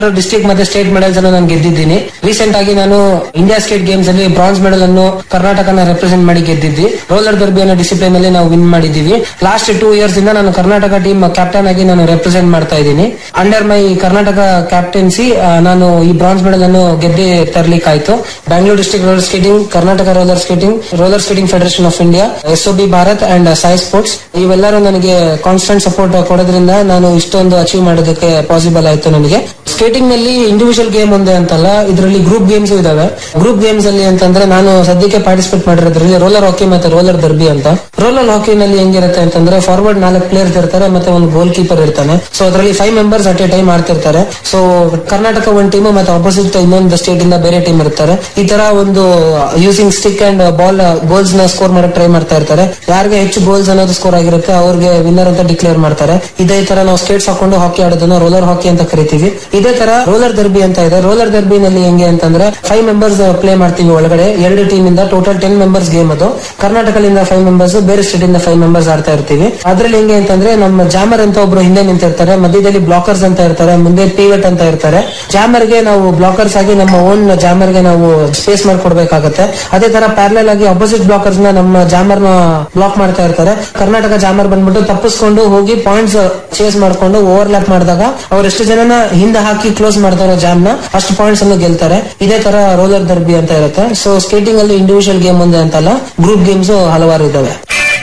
district ಮತ್ತೆ state medals ಅನ್ನು ನಾನು ಗೆದ್ದಿದ್ದೀನಿ ರೀಸೆಂಟ್ ಆಗಿ ನಾನು ಇಂಡಿಯಾ ಸ್ಟೇಟ್ ಗೇಮ್ಸ್ ಅಲ್ಲಿ ಬ್ರಾನ್ಸ್ ಮೆಡಲ್ ಅನ್ನು ಕರ್ನಾಟಕನ ರೆಪ್ರೆಸೆಂಟ್ ಮಾಡಿ ಗೆದ್ದಿದ್ವಿ ರೋಲರ್ ದರ್ಬಿ ಅನ್ನೋ ಡಿಸಿಪ್ಲಿನ್ ಅಲ್ಲಿ ನಾವು ವಿನ್ ಮಾಡಿದೀವಿ ಲಾಸ್ಟ್ ಟೂ ಇಯರ್ಸ್ ಇಂದ ನಾನು ಕರ್ನಾಟಕ ಟೀಮ್ ಕ್ಯಾಪ್ಟನ್ ಆಗಿ ನಾನು ರೆಪ್ರೆಸೆಂಟ್ ಮಾಡ್ತಾ ಇದ್ದೀನಿ ಅಂಡರ್ ಮೈ ಕರ್ನಾಟಕ ಕ್ಯಾಪ್ಟನ್ಸಿ ನಾನು ಈ ಬ್ರಾನ್ಸ್ ಮೆಡಲ್ ಅನ್ನು ಗೆದ್ದೆ ತರ್ಲಿಕ್ಕಾಯ್ತು Bangalore district roller skating Karnataka roller skating roller skating federation of India S B Bharat and SAI sports ಇವೆಲ್ಲರೂ ನನಗೆ ಕಾನ್ಸ್ಟೆಂಟ್ ಸಪೋರ್ಟ್ ಕೊಡೋದ್ರಿಂದ ನಾನು ಇಷ್ಟೊಂದು ಅಚೀವ್ ಮಾಡೋದಕ್ಕೆ ಪಾಸಿಬಲ್ ಆಯ್ತು ನನಗೆ ಸ್ಕೇಟಿಂಗ್ ನಲ್ಲಿ ಇಂಡಿವಿಜುವಲ್ ಗೇಮ್ ಒಂದೇ ಅಂತಲ್ಲ ಇದರಲ್ಲಿ ಗ್ರೂಪ್ ಗೇಮ್ಸ್ ಇದಾವೆ ಗ್ರೂಪ್ ಗೇಮ್ಸ್ ಅಲ್ಲಿ ಅಂತಂದ್ರೆ ನಾನು ಸದ್ಯಕ್ಕೆ ಪಾರ್ಟಿಸಿಪೇಟ್ ಮಾಡಿರೋದ್ರಲ್ಲಿ ರೋಲರ್ ಹಾಕಿ ಮತ್ತೆ ರೋಲರ್ ದರ್ಬಿ ಅಂತ ರೋಲರ್ ಹಾಕಿನಲ್ಲಿ ಹೆಂಗಿರುತ್ತೆ ಅಂತಂದ್ರೆ ಫಾರ್ವರ್ಡ್ ನಾಲ್ಕು ಪ್ಲೇಯರ್ಸ್ ಇರ್ತಾರೆ ಮತ್ತೆ ಒಂದು ಗೋಲ್ ಕೀಪರ್ ಇರ್ತಾನೆ ಸೊ ಅದರಲ್ಲಿ five members at a time ಆಡ್ತಿರ್ತಾರೆ ಸೊ ಕರ್ನಾಟಕ ಒಂದ್ ಟೀಮ್ ಮತ್ತೆ ಆಪೋಸಿಟ್ ಇನ್ನೊಂದು ಸ್ಟೇಟ್ ಇಂದ ಬೇರೆ ಟೀಮ್ ಇರ್ತಾರೆ ಈ ತರ ಒಂದು using stick and ball goals ನ ಸ್ಕೋರ್ ಮಾಡಕ್ ಟ್ರೈ ಮಾಡ್ತಾ ಇರ್ತಾರೆ ಯಾರಿಗೆ ಹೆಚ್ಚು ಗೋಲ್ಸ್ ಅನ್ನೋದು ಸ್ಕೋರ್ ಆಗಿರುತ್ತೆ ಅವ್ರಿಗೆ ವಿನ್ನರ್ ಅಂತ ಡಿಕ್ಲೇರ್ ಮಾಡ್ತಾರೆ ಇದೇ ತರ ನಾವು ಸ್ಕೇಟ್ಸ್ ಹಾಕೊಂಡು ಹಾಕಿ ಆಡೋದನ್ನ ರೋಲರ್ ಹಾಕಿ ಅಂತ ಕರಿತೀವಿ ಇದೇ ತರ ರೋಲರ್ ದರ್ಬಿ ಅಂತ ಇದೆ ರೋಲರ್ ದರ್ಬಿನಲ್ಲಿ ಹೆಂಗೆ ಅಂತಂದ್ರೆ ಫೈವ್ ಮೆಂಬರ್ಸ್ ಪ್ಲೇ ಮಾಡ್ತೀವಿ ಒಳಗಡೆ ಎರಡು ಟೀಮ್ ಇಂದ ಟೋಟಲ್ ಟೆನ್ ಮೆಂಬರ್ಸ್ ಗೇಮ್ ಅದು ಕರ್ನಾಟಕದಿಂದ ಫೈವ್ ಮೆಂಬರ್ಸ್ ಬೇರೆ ಸ್ಟೇಟ್ ಇಂದ ಫೈವ್ ಮೆಂಬರ್ಸ್ ಆಡ್ತಾ ಇರ್ತೀವಿ ಅದ್ರಲ್ಲಿ ಹೆಂಗೆ ಅಂತಂದ್ರೆ ನಮ್ಮ ಜಾಮರ್ ಅಂತ ಒಬ್ರು ಹಿಂದೆ ನಿಂತಿರ್ತಾರೆ ಮಧ್ಯದಲ್ಲಿ ಬ್ಲಾಕರ್ಸ್ ಅಂತ ಇರ್ತಾರೆ ಮುಂದೆ ಪಿವಟ್ ಅಂತ ಇರ್ತಾರೆ ಜಾಮರ್ ಗೆ ನಾವು ಬ್ಲಾಕರ್ಸ್ ಆಗಿ ನಮ್ಮ ಓನ್ ಜಾಮರ್ ಗೆ ನಾವು ಸ್ಪೇಸ್ ಮಾಡ್ಕೊಡ್ಬೇಕಾಗತ್ತೆ ಅದೇ ತರ ಪ್ಯಾರಲಲ್ ಆಗಿ ಅಪೋಸಿಟ್ ಬ್ಲಾಕರ್ಸ್ ನ ನಮ್ಮ ಜಾಮರ್ ನ ಬ್ಲಾಕ್ ಮಾಡ್ತಾ ಇರ್ತಾರೆ ಕರ್ನಾಟಕ ಜಾಮರ್ ಬಂದ್ಬಿಟ್ಟು ತಪ್ಪಿಸ್ಕೊಂಡು ಹೋಗಿ ಪಾಯಿಂಟ್ಸ್ ಚೇಸ್ ಮಾಡ್ಕೊಂಡು ಓವರ್ಲ್ಯಾಪ್ ಮಾಡಿದಾಗ ಅವ್ರು ಎಷ್ಟು ಜನನ ಹಿಂದೆ ಹಾಕಿ ಕ್ಲೋಸ್ ಮಾಡ್ತಾರೋ ಜಾಮ್ ನ ಅಷ್ಟು ಪಾಯಿಂಟ್ಸ್ ಅನ್ನು ಗೆಲ್ತಾರೆ ಇದೇ ತರ ರೋಲರ್ ದರ್ಬಿ ಅಂತ ಇರುತ್ತೆ ಸೊ ಸ್ಕೇಟಿಂಗ್ ಅಲ್ಲಿ ಇಂಡಿವಿಜುವಲ್ ಗೇಮ್ ಒಂದೇ ಅಂತಲ್ಲ ಗ್ರೂಪ್ ಗೇಮ್ಸ್ ಹಲವಾರು ಇದಾವೆ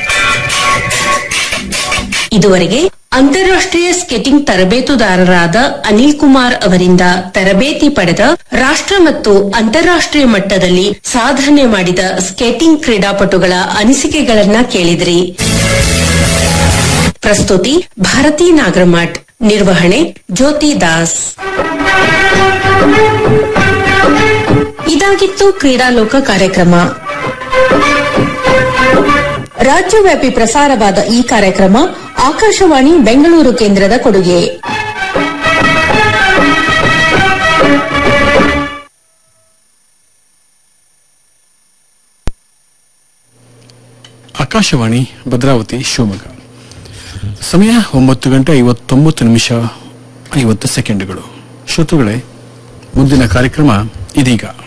ಇದುವರೆಗೆ ಅಂತಾರಾಷ್ಟ್ರೀಯ ಸ್ಕೇಟಿಂಗ್ ತರಬೇತುದಾರರಾದ ಅನಿಲ್ ಕುಮಾರ್ ಅವರಿಂದ ತರಬೇತಿ ಪಡೆದ ರಾಷ್ಟ್ರ ಮತ್ತು ಅಂತಾರಾಷ್ಟ್ರೀಯ ಮಟ್ಟದಲ್ಲಿ ಸಾಧನೆ ಮಾಡಿದ ಸ್ಕೇಟಿಂಗ್ ಕ್ರೀಡಾಪಟುಗಳ ಅನಿಸಿಕೆಗಳನ್ನ ಕೇಳಿದ್ರಿ ಪ್ರಸ್ತುತಿ ಭಾರತಿ ನಾಗರಮಠ್ ನಿರ್ವಹಣೆ ಜ್ಯೋತಿ ದಾಸ್ ಇದಾಗಿತ್ತು ಕ್ರೀಡಾಲೋಕ ಕಾರ್ಯಕ್ರಮ ರಾಜ್ಯವ್ಯಾಪಿ ಪ್ರಸಾರವಾದ ಈ ಕಾರ್ಯಕ್ರಮ ಆಕಾಶವಾಣಿ ಬೆಂಗಳೂರು ಕೇಂದ್ರದ ಕೊಡುಗೆ ಆಕಾಶವಾಣಿ ಭದ್ರಾವತಿ ಶಿವಮೊಗ್ಗ ಸಮಯ ಒಂಬತ್ತು ಗಂಟೆ ಐವತ್ತೊಂಬತ್ತು ನಿಮಿಷ ಐವತ್ತು ಸೆಕೆಂಡುಗಳು ಶ್ರೋತೃಗಳೇ ಮುಂದಿನ ಕಾರ್ಯಕ್ರಮ ಇದೀಗ